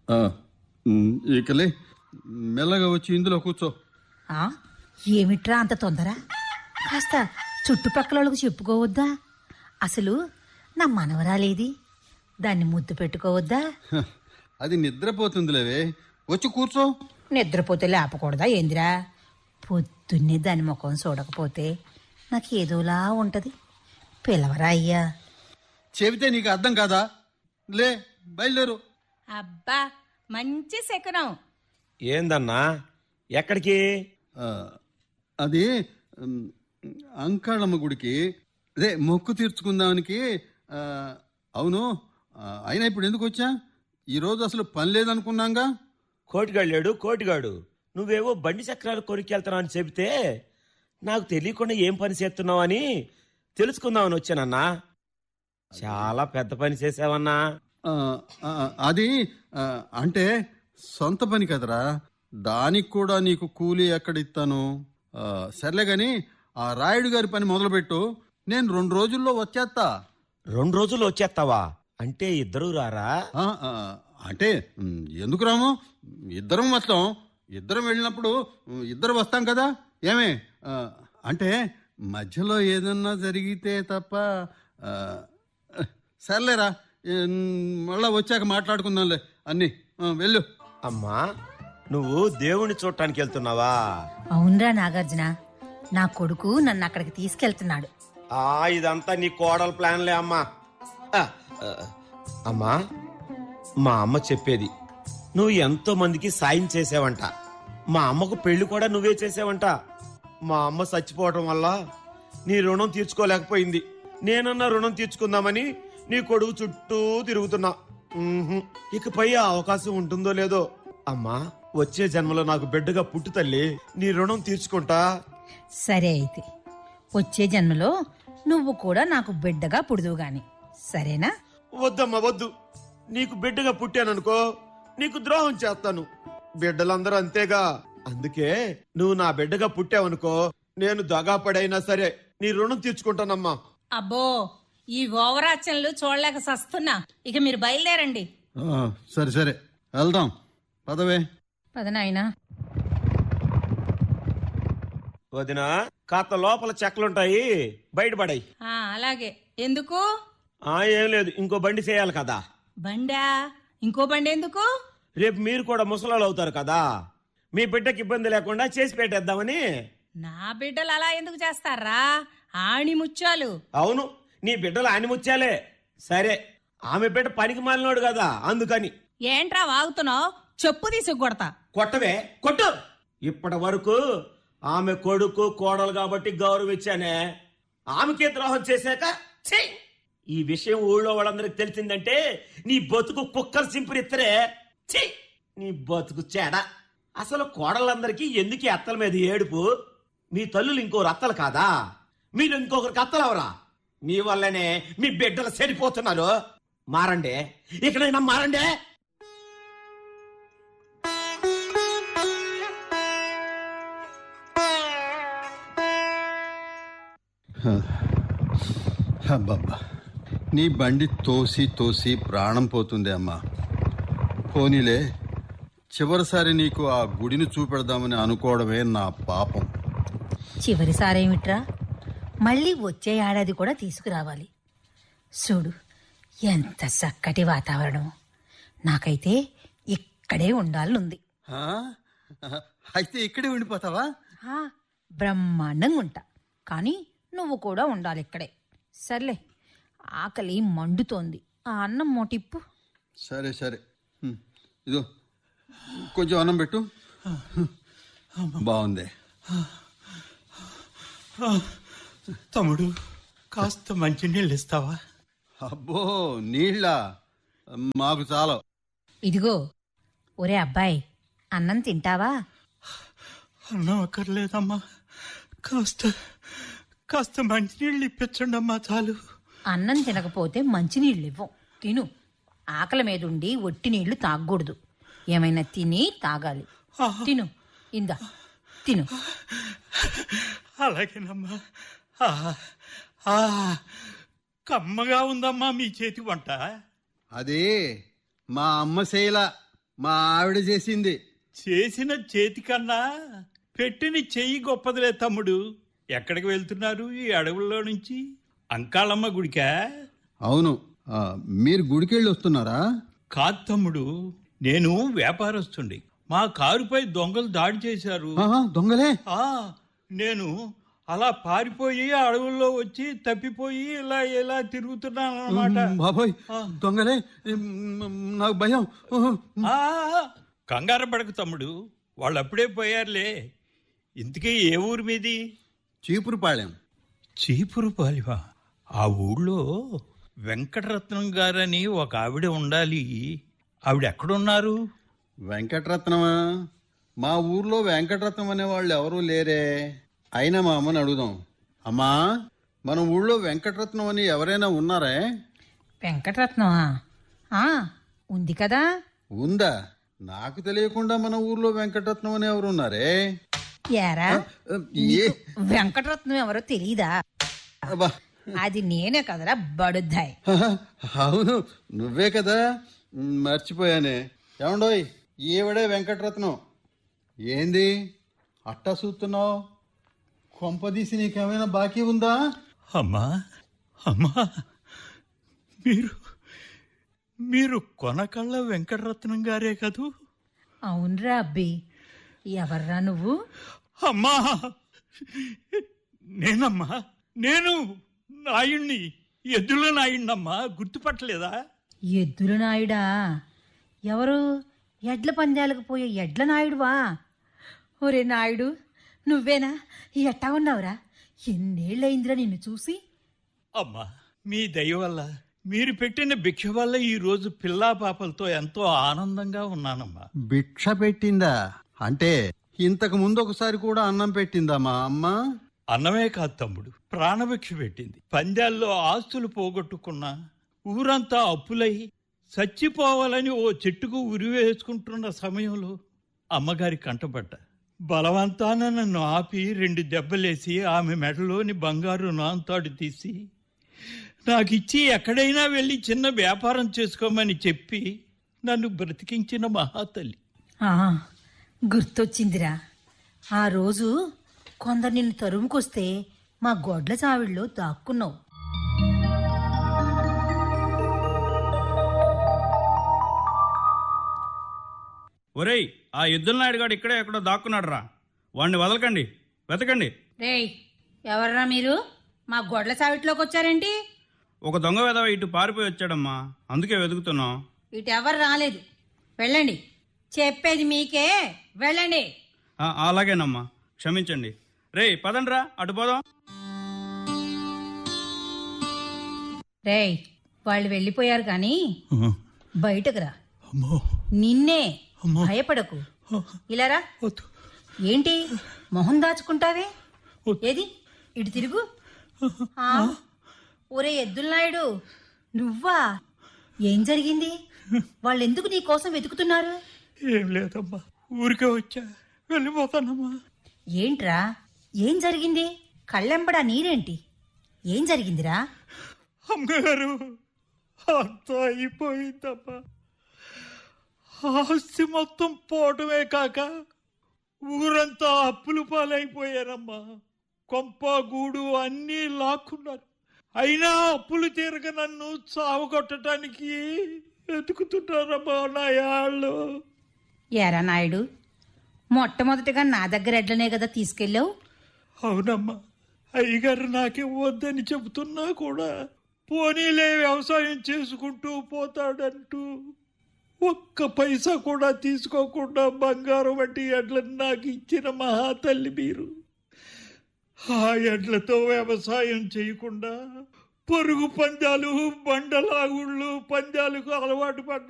ఆ, ఉమ్, ఇకలే మెల్లగా వచ్చి ఇందులో కూర్చో ఆ? ఏమిట్రా అంత తొందర కాస్త చుట్టుపక్కల వాళ్ళకు చెప్పుకోవద్దా అసలు నా మనవరాలేది దాన్ని ముద్దు పెట్టుకోవద్దా హ, అది నిద్రపోతుందిలేవే వచ్చి కూర్చో నిద్రపోతే లేపకూడదా ఏందిరా పొద్దున్నే దాని ముఖం చూడకపోతే నాకు ఏదోలా ఉంటది పిలవరా అయ్యా చెబితే నీకు అర్థం కాదా లే బయలుదేరు అబ్బా మంచి శకునం ఏందన్నా ఎక్కడికి ఆ, అది ఉమ్, అంకాళమ్మ గుడికి అదే మొక్కు తీర్చుకుందానికి ఆ, అవును ఆ, అయినా ఇప్పుడు ఎందుకు వచ్చా ఈరోజు అసలు పని లేదనుకున్నాంగా కోటిగాడు లేడు కోటిగాడు నువ్వేవో బండి చక్రాలు కొనుక్కెళ్తున్నావు అని చెబితే నాకు తెలియకుండా ఏం పని చేస్తున్నావు అని తెలుసుకుందామని వచ్చానన్నా చాలా పెద్ద పని చేసావన్నా ఆ, ఆ, అది ఆ, అంటే సొంత పని కదరా దానికి కూడా నీకు కూలీ ఎక్కడ ఇస్తాను ఆ, సర్లే గాని ఆ రాయుడు గారి పని మొదలుపెట్టు నేను రెండు రోజుల్లో వచ్చేస్తా రెండు రోజులు వచ్చేస్తావా అంటే ఇద్దరు రారా ఆ, ఆ, అంటే ఉమ్, ఎందుకు రాము ఇద్దరం వస్తాం ఇద్దరం వెళ్ళినప్పుడు ఉమ్, ఇద్దరు వస్తాం కదా ఏమే ఆ, అంటే మధ్యలో ఏదన్నా జరిగితే తప్ప ఆ, సర్లేరా ఏం, మళ్ళా వచ్చాక మాట్లాడుకుందాంలే అన్ని ఆ, వెళ్ళు అమ్మా నువ్వు దేవుణ్ణి చూడటానికి వెళ్తున్నావా అవునరా నాగార్జున నా కొడుకు నన్ను అక్కడికి తీసుకెళ్తున్నాడు ఆ ఇదంతా నీ కోడల ప్లాన్లే అమ్మా ఆ, ఆ, అమ్మా మా అమ్మ చెప్పేది నువ్వు ఎంతో మందికి సాయం చేసావంట మా అమ్మకు పెళ్లి కూడా నువ్వే చేసావంట మా అమ్మ చచ్చిపోవటం వల్ల నీ రుణం తీర్చుకోలేకపోయింది నేనన్నా రుణం తీర్చుకుందామని నీ కొడుకు చుట్టూ తిరుగుతున్నా ఉహుం. ఇకపై ఆ అవకాశం ఉంటుందో లేదో అమ్మా వచ్చే జన్మలో నాకు బిడ్డగా పుట్టు తల్లి నీ రుణం తీర్చుకుంటా సరే అయితే వచ్చే జన్మలో నువ్వు కూడా నాకు బిడ్డగా పుడుదువు గాని సరేనా వద్దమ్మా వద్దు నీకు బిడ్డగా పుట్టాననుకో నీకు ద్రోహం చేస్తాను బిడ్డలందరూ అంతేగా అందుకే నువ్వు నా బిడ్డగా పుట్టావనుకో నేను దగా పడైనా సరే నీ రుణం తీర్చుకుంటానమ్మా అబ్బో ఈ ఓవరాచనలు చూడలేక సస్తున్నా ఇక మీరు బయలుదేరండి ఆ, సరే సరే వెళ్దాం పదవే పదనాయనా వదిన కాస్త లోపల చెక్కలుంటాయి బయటపడాయి ఆ అలాగే ఎందుకు ఆ ఏం లేదు ఇంకో బండి చేయాలి కదా బండా ఇంకో బండి ఎందుకు రేపు మీరు కూడా ముసలాళ్ళు అవుతారు కదా మీ బిడ్డకి ఇబ్బంది లేకుండా చేసి పెట్టేద్దామని నా బిడ్డలు అలా ఎందుకు చేస్తారా ఆణి ముత్యాలు అవును నీ బిడ్డలు ఆయన ముచ్చాలే సరే ఆమె బిడ్డ పనికి మాలినోడు కదా అందుకని ఏంట్రా వాగుతున్నావు చెప్పు తీసుకు కొడతా కొట్టవే కొట్టు ఇప్పటి వరకు ఆమె కొడుకు కోడలు కాబట్టి గౌరవించానే ఆమెకే ద్రోహం చేశాక ఛీ! ఈ విషయం ఊళ్ళో వాళ్ళందరికి తెలిసిందంటే నీ బతుకు కుక్కలు సింపురిత్తరే ఛీ! నీ బతుకు చేడ అసలు కోడలందరికీ ఎందుకు ఈ అత్తల మీద ఏడుపు మీ తల్లులు ఇంకోరు అత్తలు కాదా మీరు ఇంకొకరికి అత్తలవరా మీ వల్లనే మీ బిడ్డలు సరిపోతున్నారు మారండి ఇకనైనా మారండి అబ్బబ్బా నీ బండి తోసి తోసి ప్రాణం పోతుంది అమ్మా పోనీలే చివరిసారి నీకు ఆ గుడిని చూపెడదామని అనుకోవడమే నా పాపం చివరిసారేమిట్రా మళ్ళీ వచ్చే ఏడాది కూడా తీసుకురావాలి చూడు ఎంత చక్కటి వాతావరణం నాకైతే ఇక్కడే ఉండాలనుంది ఆ? అయితే ఇక్కడే ఉండిపోతావా ఆ, బ్రహ్మాండంగా ఉంటా కానీ నువ్వు కూడా ఉండాలి ఇక్కడే సర్లే ఆకలి మండుతోంది ఆ అన్నం మోటిప్పు సరే సరే హ్మ్. ఇదో కొంచెం అన్నం పెట్టు బాగుంది తమ్ముడు కాస్త మంచినీళ్ళు ఇస్తావా అబ్బో నీళ్ళ మాకు చాలా ఇదిగో ఒరే అబ్బాయి అన్నం తింటావా అన్నం అక్కర్లేదమ్మా కాస్త కాస్త మంచినీళ్ళు ఇప్పించండి అమ్మా చాలు అన్నం తినకపోతే మంచినీళ్ళు ఇవ్వం తిను ఆకలి మీద ఉండి ఒట్టి నీళ్లు తాగకూడదు ఏమైనా తిని తాగాలి తిను ఇందా తిను అలాగేనమ్మా ఆ, ఆ, కమ్మగా ఉందమ్మా మీ చేతి వంట అది మా అమ్మ శైల మా ఆవిడ చేసింది చేసిన చేతి కన్నా పెట్టిన చెయ్యి గొప్పదిలే తమ్ముడు ఎక్కడికి వెళ్తున్నారు ఈ అడవుల్లో నుంచి అంకాళమ్మ గుడికా అవును ఆ, మీరు గుడికెళ్ళి వస్తున్నారా కాదు తమ్ముడు నేను వ్యాపారస్తుండి మా కారుపై దొంగలు దాడి చేశారు ఆహా, దొంగలే ఆ నేను అలా పారిపోయి అడవుల్లో వచ్చి తప్పిపోయి ఇలా ఇలా తిరుగుతున్నాను అనమాట బాబోయ్ దొంగలే ఉమ్, నాకు భయం ఉహు. ఆ, కంగారు పడకు తమ్ముడు వాళ్ళు అప్పుడే పోయారులే ఇంతకీ ఏ ఊరు మీది చీపురుపాళెం చీపురు పాలివా ఆ ఊళ్ళో వెంకటరత్నం గారని ఒక ఆవిడ ఉండాలి ఆవిడ ఎక్కడున్నారు వెంకటరత్నమా మా ఊర్లో వెంకటరత్నం అనే వాళ్ళు ఎవరూ లేరే అయినా మా అమ్మని అడుగుదాం అమ్మా మన ఊళ్ళో వెంకటరత్నం అని ఎవరైనా ఉన్నారే వెంకటరత్నమా ఆ ఉంది కదా ఉందా నాకు తెలియకుండా మన ఊర్లో వెంకటరత్నం అని ఎవరు ఉన్నారే ఏరా ఏ వెంకటరత్నం ఎవరో తెలీదా అబ్బా అది నేనే కదరా బడుద్దాయ్ అవును నువ్వే కదా మ్, మర్చిపోయానే ఏమండోయ్ ఈవిడే వెంకటరత్నం ఏంది అట్టా చూస్తున్నావు కొంపదీసి నీకేమైనా బాకీ ఉందా అమ్మా అమ్మా మీరు మీరు కొనకళ్ళ వెంకటరత్నం గారే కదూ అవునరా అబ్బి ఎవర్రా నువ్వు అమ్మా నేనమ్మా నేను నాయుణ్ణి ఎద్దుల నాయుణ్ణమ్మా గుర్తుపట్టలేదా ఎద్దుల నాయుడా ఎవరు ఎడ్ల పందాలకు పోయే ఎడ్ల నాయుడువా ఒరే నాయుడు నువ్వేనా ఎట్టా ఉన్నావురా ఎన్నేళ్ళయిందిరా నిన్ను చూసి అమ్మా మీ దయ వల్ల మీరు పెట్టిన భిక్ష వల్ల ఈ రోజు పిల్లా పాపలతో ఎంతో ఆనందంగా ఉన్నానమ్మా భిక్ష పెట్టిందా అంటే ఇంతకు ముందు ఒకసారి కూడా అన్నం పెట్టిందా మా అమ్మ అన్నమే కాదు తమ్ముడు ప్రాణభిక్ష పెట్టింది పందాల్లో ఆస్తులు పోగొట్టుకున్నా ఊరంతా అప్పులై చచ్చిపోవాలని ఓ చెట్టుకు ఉరివేసుకుంటున్న సమయంలో అమ్మగారి కంటపడ్డ బలవంతాన నన్ను ఆపి రెండు దెబ్బలేసి ఆమె మెడలోని బంగారు నాంతాడు తీసి నాకిచ్చి ఎక్కడైనా వెళ్ళి చిన్న వ్యాపారం చేసుకోమని చెప్పి నన్ను బ్రతికించిన మహాతల్లి ఆ, గుర్తొచ్చిందిరా ఆ రోజు కొందరు నిన్ను తరుముకొస్తే మా గొడ్ల చావిడిలో దాక్కున్నావు ఒరేయ్ ఆ ఎద్దుల నాయుడు గాడు ఇక్కడే ఎక్కడో దాక్కున్నాడు రా వాడిని వదలకండి వెతకండి రేయ్ ఎవర్రా మీరు మా గొడ్ల సావిట్లోకి వచ్చారేంటి ఒక దొంగ వెధవ ఇటు పారిపోయి వచ్చాడమ్మా అందుకే వెతుకుతున్నాం ఇటు ఎవరు రాలేదు వెళ్ళండి చెప్పేది మీకే వెళ్ళండి ఆ, అలాగేనమ్మా క్షమించండి రేయ్ పదండ్రా అటు పోదాం రేయ్ వాళ్ళు వెళ్ళిపోయారు కానీ బయటకు రా అమ్మో నిన్నే అమ్మో. భయపడకు ఇలారా వద్దు ఏంటి మొహం దాచుకుంటావే ఏది ఇటు తిరుగు ఆ, ఒరే ఎద్దులనాయుడు నువ్వా ఏం జరిగింది వాళ్ళెందుకు నీ కోసం వెతుకుతున్నారు ఏం లేదమ్మా ఊరికే వచ్చా వెళ్ళిపోతానమ్మా ఏంట్రా ఏం జరిగింది కళ్ళెంబడా నీరేంటి ఏం జరిగిందిరా అమ్మగారు అంతా అయిపోయిందమ్మా ఆస్తి మొత్తం పోవటమే కాక ఊరంతా అప్పులు పాలైపోయారమ్మా కొంప గూడు అన్నీ లాక్కున్నారు అయినా అప్పులు తీరక నన్ను చావగొట్టడానికి ఎతుకుతున్నారమ్మా నా యాళ్ళు ఏరా నాయుడు మొట్టమొదటిగా నా దగ్గర ఎడ్లనే కదా తీసుకెళ్ళావు అవునమ్మా అయ్యగారు నాకే వద్దని చెబుతున్నా కూడా పోనీలే వ్యవసాయం చేసుకుంటూ పోతాడంటూ ఒక్క పైసా కూడా తీసుకోకుండా బంగారం వంటి ఎడ్లను నాకు ఇచ్చిన మహాతల్లి మీరు ఆ ఎడ్లతో వ్యవసాయం చేయకుండా పరుగు పందాలు బండలాగుళ్ళు పందాలకు అలవాటు పడ్డ